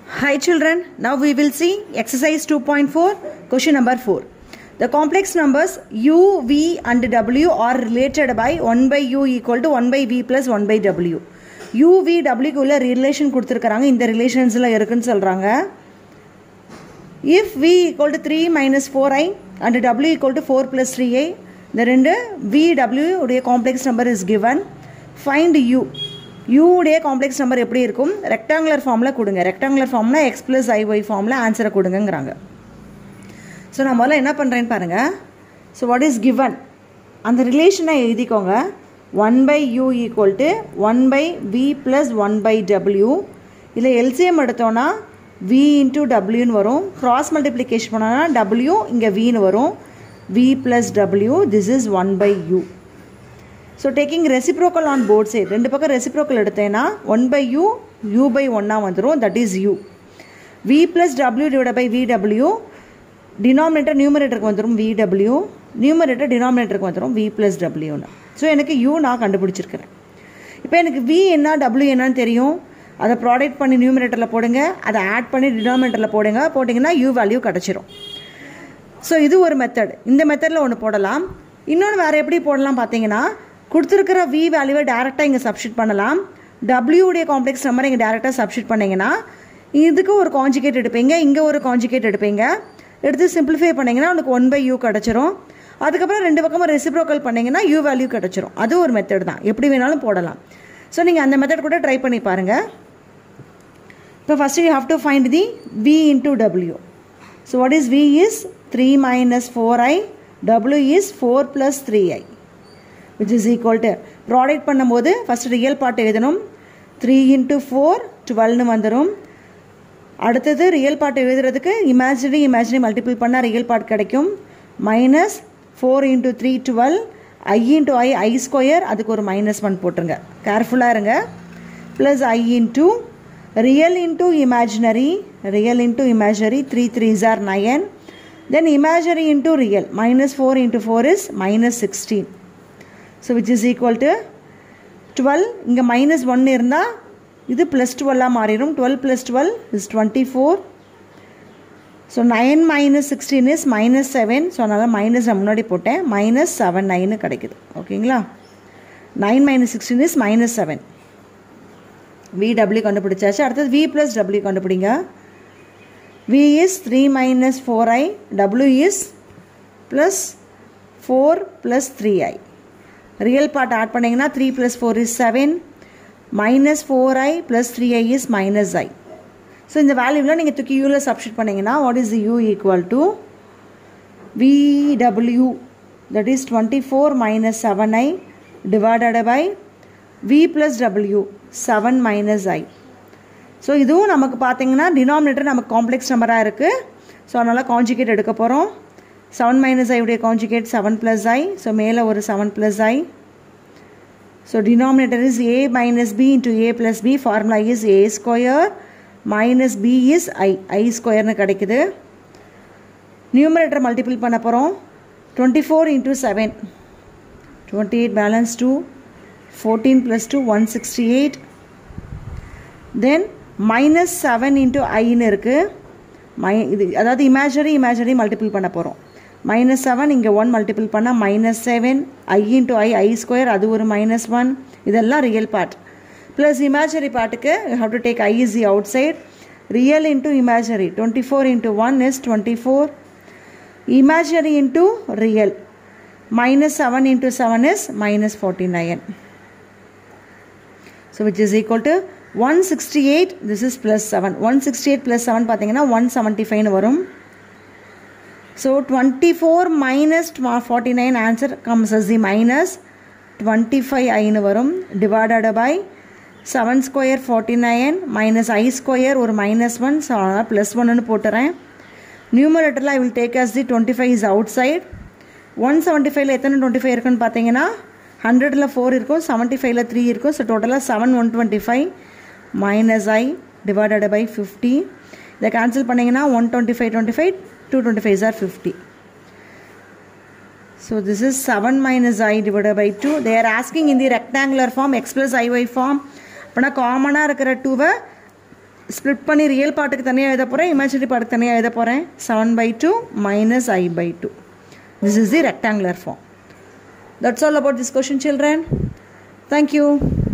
Hi children, now we will see exercise 2.4 question number 4. The complex numbers u, v and w are related by 1 by u equal to 1 by v plus 1 by w. u, v, w க்கு உள்ள relation கொடுத்துருக்காங்க இந்த ரிலேஷன்ஸில் இருக்குன்னு சொல்கிறாங்க if v equal to 3 minus 4i and w equal to 4 plus 3i இந்த ரெண்டு v, w உடைய complex number is given find u u உடைய காம்ப்ளெக்ஸ் நம்பர் எப்படி இருக்கும் ரெக்டாங்குலர் ஃபார்மில் கொடுங்க ரெக்டாங்குலர் ஃபார்ம்னா எக்ஸ் ப்ளஸ் ஐஒய் ஃபார்மில் ஆன்சரை கொடுங்கங்கிறாங்க ஸோ நான் முதல்ல என்ன பண்ணுறேன்னு பாருங்கள் ஸோ வாட் இஸ் கிவன் அந்த ரிலேஷனை எழுதிக்கோங்க one by U equal to one by V plus one by W இதில் எல்சிஎம் எடுத்தோன்னா வி இன்ட்டு டபிள்யூன்னு வரும் க்ராஸ் மல்டிப்ளிகேஷன் பண்ணோன்னா டபிள்யூ இங்கே வின்னு வரும் V plus W this is one by U so taking reciprocal on both side ரெண்டு பக்கம் ரெசிப்ரோக்கல் எடுத்தேன்னா one by U U by ஒன்னாக வந்துடும் that is U V plus W divide by V W denominator நியூமரேட்டருக்கு வந்துடும் V W numerator டினாமினேட்டருக்கு வந்துடும் v plus டபிள்யூன்னு ஸோ எனக்கு யூ நான் கண்டுபிடிச்சிருக்கிறேன் இப்போ எனக்கு வி என்ன டபிள்யூ என்னன்னு தெரியும் அதை ப்ராடக்ட் பண்ணி நியூமரேட்டரில் போடுங்க அதை ஆட் பண்ணி டினாமினேட்டரில் போடுங்க போட்டிங்கன்னா யூ வேல்யூ கிடச்சிரும் ஸோ இது ஒரு மெத்தட் இந்த மெத்தடில் ஒன்று போடலாம் இன்னொன்று வேறு எப்படி போடலாம் பார்த்தீங்கன்னா கொடுத்துருக்கிற வி வேல்யூவை டேரெக்டாக இங்கே சப்ஸ்டிட் பண்ணலாம் டபிள்யூடைய காம்ப்ளெக்ஸ் நம்பர் இங்கே டேரெக்டாக சப்ஸ்டிட் பண்ணிங்கன்னா இதுக்கு ஒரு காஞ்சிகேட் எடுப்பீங்க இங்கே ஒரு காஞ்சிகேட் எடுப்பீங்க எடுத்து சிம்பிளிஃபை பண்ணிங்கன்னா உனக்கு ஒன் பை யூ கிடச்சிரும் அதுக்கப்புறம் ரெண்டு பக்கமும் ரெசிப்ரோக்கல் பண்ணிங்கன்னா யூ வேல்யூ கிடச்சிரும் அது ஒரு மெத்தட் தான் எப்படி வேணாலும் போடலாம் ஸோ நீங்கள் அந்த மெத்தட் கூட ட்ரை பண்ணி பாருங்கள் இப்போ first you have to find the V into W so what is V is three minus four I W is four plus three I which is equal to product பண்ணும்போது first real part எழுதணும் three into four டுவெல்னு வந்துடும் அடுத்தது real part எழுதுறதுக்கு imaginary imaginary multiple பண்ணால் real part கிடைக்கும் minus four into three twelve I into I I square அதுக்கு ஒரு மைனஸ் ஒன் போட்டுருங்க கேர்ஃபுல்லாக இருங்க plus i into real into imaginary real into imaginary three three ஜார் nine then imaginary into real minus four into four is minus sixteen so which is equal to twelve இங்கே minus ஒன்று இருந்தால் இது plus டுவெல்லாக மாறிடும் twelve plus twelve is twenty four so nine minus sixteen is minus seven so அதனால் minus நான் முன்னாடி போட்டேன் மைனஸ் செவன் நைனு கிடைக்குது ஓகேங்களா nine minus sixteen is minus seven V W கண்டுபிடிச்சாச்சு அடுத்தது வி ப்ளஸ் டபிள்யூ கண்டுபிடிங்க V is three minus four I W is plus four plus three I real part add பண்ணிங்கன்னா three plus four is seven minus four I plus three I is minus I so இந்த வேல்யூவில் நீங்கள் தூக்கி யூவில் substitute பண்ணிங்கன்னா what is U equal to V W that is twenty four minus seven I divided by V plus W seven minus I so இதுவும் நமக்கு பார்த்தீங்கன்னா denominator நமக்கு காம்ப்ளெக்ஸ் நம்பராக இருக்குது ஸோ அதனால் காஞ்சிகேட் எடுக்க போகிறோம் செவன் மைனஸ் ஐ உடைய conjugate seven plus i so மேலே ஒரு seven plus i so denominator is a minus b into a plus b formula is a square minus b is i i ஸ்கொயர்னு கிடைக்குது numerator multiple பண்ண போகிறோம் twenty four into seven twenty eight balance two fourteen plus two one sixty eight then minus seven into ஐன்னு இருக்குது மை இது அதாவது imaginary imaginary multiple பண்ண போகிறோம் மைனஸ் செவன் இங்கே ஒன் மல்டிபிள் பண்ணால் minus seven i into I I square அது ஒரு மைனஸ் ஒன் இதெல்லாம் ரியல் பார்ட் ப்ளஸ் இமேஜினரி பார்ட்டுக்கு you have to take i is the outside real into imaginary twenty four into one is twenty four imaginary into real minus seven into seven is minus forty nine so which is equal to one sixty eight this is plus seven one sixty eight plus seven பார்த்தீங்கன்னா one seventy ஃபைவ்னு வரும் so twenty four minus forty nine answer comes as the minus twenty five ஐன்னு வரும் divided by seven square forty nine minus i square ஒரு minus one so அதனால் plus ஒன்னு போட்டுறேன் நியூமரேட்டரில் I will take as the twenty five is outside one seventy ஃபைவ்ல எத்தனை twenty five இருக்குன்னு பார்த்தீங்கன்னா ஹண்ட்ரடில் ஃபோர் இருக்கும் செவன்ட்டி ஃபைவ்ல த்ரீ இருக்கும் ஸோ டோட்டலாக seven one twenty five minus i divided by fifty இதை கேன்சல் பண்ணிங்கன்னா one twenty five twenty five two twenty five are fifty so this is seven minus i divided by two they are asking in the rectangular form x plus i y form அப்படின்னா காமனாக இருக்கிற டூவை split பண்ணி real பார்ட்டுக்கு தனியாக எழுத போகிறேன் imaginary பார்ட்டுக்கு தனியாக எழுத போகிறேன் seven by two minus i by two this is the rectangular form that's all about this question children thank you